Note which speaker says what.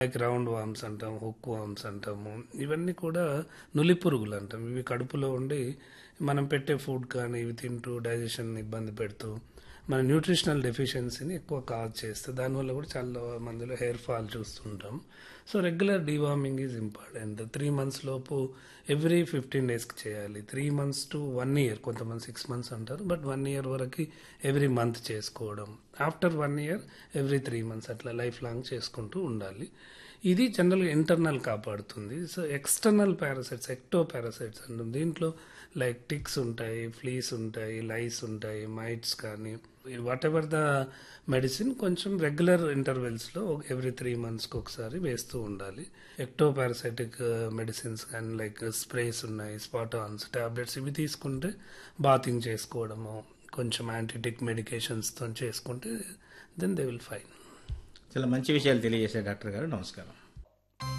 Speaker 1: like round worms అంటాం hook worms అంటాము ఇవన్నీ కూడా నులి పురుగులు అంటాం ఇవి కడుపులో ఉండి మనం పెట్టే ఫుడ్ కానీ ఇవి తింటూ డైజెషన్ ఇబ్బంది పెడుతూ మన న్యూట్రిషనల్ డెఫిషియన్సీని ఎక్కువ కాజ్ చేస్తుంది దానివల్ల కూడా చాలా మందిలో హెయిర్ ఫాల్ చూస్తుంటాం so regular deworming is important three months లోపు ఎవ్రీ ఫిఫ్టీన్ డేస్కి చేయాలి three months to one year కొంతమంది సిక్స్ మంత్స్ అంటారు బట్ వన్ ఇయర్ వరకు ఎవ్రీ మంత్ చేసుకోవడం after one year every three months అట్లా లైఫ్ లాంగ్ చేసుకుంటూ ఉండాలి ఇది జనరల్గా ఇంటర్నల్ కాపాడుతుంది so external parasites ectoparasites అంటాం దీంట్లో లైక్ టిక్స్ ఉంటాయి ఫ్లీస్ ఉంటాయి లైస్ ఉంటాయి మైట్స్ కానీ వాట్ ఎవర్ ద మెడిసిన్ కొంచెం రెగ్యులర్ ఇంటర్వెల్స్లో ఎవ్రీ త్రీ మంత్స్కి ఒకసారి వేస్తూ ఉండాలి ఎక్టో పారాసైటిక్ మెడిసిన్స్ కానీ లైక్ స్ప్రేస్ ఉన్నాయి స్పాటాన్స్ టాబ్లెట్స్ ఇవి తీసుకుంటే బాతింగ్ చేసుకోవడము కొంచెం యాంటీటిక్ మెడికేషన్స్తో చేసుకుంటే దెన్ దే విల్ ఫైన్
Speaker 2: చాలా మంచి విషయాలు తెలియజేశారు డాక్టర్ గారు నమస్కారం